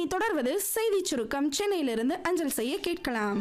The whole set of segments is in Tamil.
தொடர்வது செய்தி சுருக்கம் சென்னையிலிருந்து அஞ்சல் செய்ய கேட்கலாம்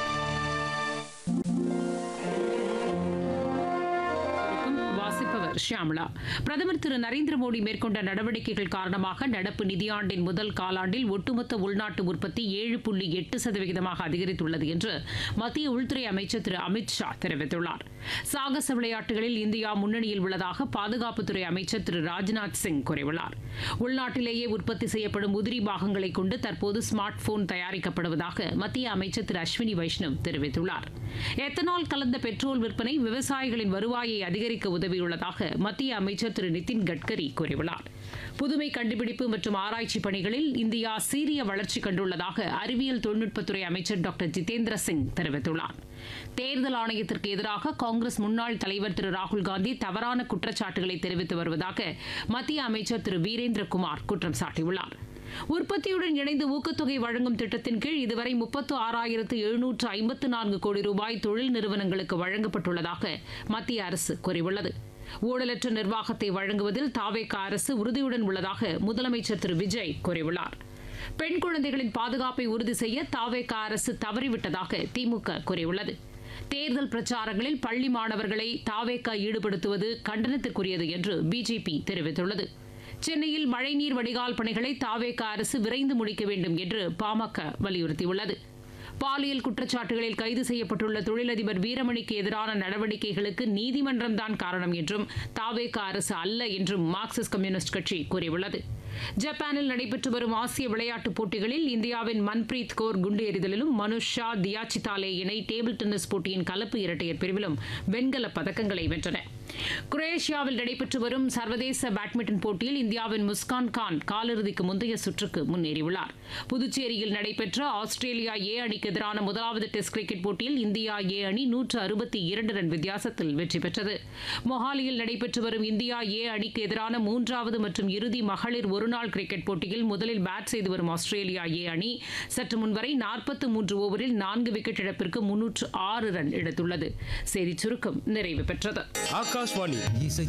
வணக்கம். வாசிப்பவர் ஷியாமளா பிரதமர் திரு நரேந்திர மோடி மேற்கொண்ட நடவடிக்கைகள் காரணமாக நடப்பு நிதியாண்டின் முதல் காலாண்டில் ஒட்டுமொத்த உள்நாட்டு உற்பத்தி ஏழு புள்ளி எட்டு சதவிகிதமாக அதிகரித்துள்ளது என்று மத்திய உள்துறை அமைச்சர் திரு அமித் ஷா தெரிவித்துள்ளார் சாகச விளையாட்டுகளில் இந்தியா முன்னணியில் உள்ளதாக பாதுகாப்புத்துறை அமைச்சர் திரு ராஜ்நாத் சிங் கூறியுள்ளார் உள்நாட்டிலேயே உற்பத்தி செய்யப்படும் உதிரி பாகங்களை கொண்டு தற்போது ஸ்மார்ட் போன் தயாரிக்கப்படுவதாக மத்திய அமைச்சர் திரு அஸ்வினி வைஷ்ணவ் தெரிவித்துள்ளார் எத்தனால் கலந்த பெட்ரோல் விற்பனை விவசாயிகளின் வருவாயை அதிகரிக்க உதவியுள்ளதாக மத்திய அமைச்சர் திரு நிதின் கட்கரி கூறியுள்ளார் புதுமை கண்டுபிடிப்பு மற்றும் ஆராய்ச்சி பணிகளில் இந்தியா சீரிய வளர்ச்சி கண்டுள்ளதாக அறிவியல் தொழில்நுட்பத்துறை அமைச்சர் டாக்டர் ஜிதேந்திர சிங் தெரிவித்துள்ளார் தேர்தல் ஆணையத்திற்கு எதிராக காங்கிரஸ் முன்னாள் தலைவர் திரு ராகுல் காந்தி தவறான குற்றச்சாட்டுகளை தெரிவித்து வருவதாக மத்திய அமைச்சர் திரு வீரேந்திரகுமார் குற்றம் சாட்டியுள்ளார் உற்பத்தியுடன் இணைந்து ஊக்கத்தொகை வழங்கும் திட்டத்தின் கீழ் இதுவரை முப்பத்து ஆறாயிரத்து எழுநூற்று ஐம்பத்து நான்கு கோடி ரூபாய் தொழில் நிறுவனங்களுக்கு வழங்கப்பட்டுள்ளதாக மத்திய அரசு கூறியுள்ளது ஊழலற்ற நிர்வாகத்தை வழங்குவதில் தாவேக அரசு உறுதியுடன் உள்ளதாக முதலமைச்சர் திரு விஜய் கூறியுள்ளார் பெண் குழந்தைகளின் பாதுகாப்பை உறுதி செய்ய தாவேக அரசு தவறிவிட்டதாக திமுக கூறியுள்ளது தேர்தல் பிரச்சாரங்களில் பள்ளி மாணவர்களை தாவேக ஈடுபடுத்துவது கண்டனத்திற்குரியது என்று பிஜேபி தெரிவித்துள்ளது சென்னையில் மழைநீர் வடிகால் பணிகளை தாவேக அரசு விரைந்து முடிக்க வேண்டும் என்று பாமக வலியுறுத்தியுள்ளது பாலியல் குற்றச்சாட்டுகளில் கைது செய்யப்பட்டுள்ள தொழிலதிபர் வீரமணிக்கு எதிரான நடவடிக்கைகளுக்கு நீதிமன்றம்தான் காரணம் என்றும் தாவேக அரசு அல்ல என்றும் மார்க்சிஸ்ட் கம்யூனிஸ்ட் கட்சி கூறியுள்ளது ஜப்பானில் நடைபெற்று வரும் ஆசிய விளையாட்டுப் போட்டிகளில் இந்தியாவின் மன்பிரீத் கௌர் குண்டு எறிதலிலும் மனுஷ் ஷா தியாச்சிதாலே இணை டேபிள் டென்னிஸ் போட்டியின் கலப்பு இரட்டையர் பிரிவிலும் வெண்கலப் பதக்கங்களை வென்றன குரேஷியாவில் நடைபெற்று வரும் சர்வதேச பேட்மிண்டன் போட்டியில் இந்தியாவின் முஸ்கான் கான் காலிறுதிக்கு முந்தைய சுற்றுக்கு முன்னேறியுள்ளார் புதுச்சேரியில் நடைபெற்ற ஆஸ்திரேலியா ஏ அணிக்கு எதிரான முதலாவது டெஸ்ட் கிரிக்கெட் போட்டியில் இந்தியா ஏ அணி நூற்று அறுபத்தி இரண்டு ரன் வித்தியாசத்தில் வெற்றி பெற்றது மொஹாலியில் நடைபெற்று வரும் இந்தியா ஏ அணிக்கு எதிரான மூன்றாவது மற்றும் இறுதி மகளிர் ஒருநாள் கிரிக்கெட் போட்டியில் முதலில் பேட் செய்து வரும் ஆஸ்திரேலியா ஏ அணி சற்று முன்வரை நாற்பத்தி மூன்று ஓவரில் நான்கு விக்கெட் இழப்பிற்கு முன்னூற்று ஆறு ரன் எடுத்துள்ளது செய்திச் சுருக்கம் நிறைவு பெற்றது ஆகாஷ்வாணி இசை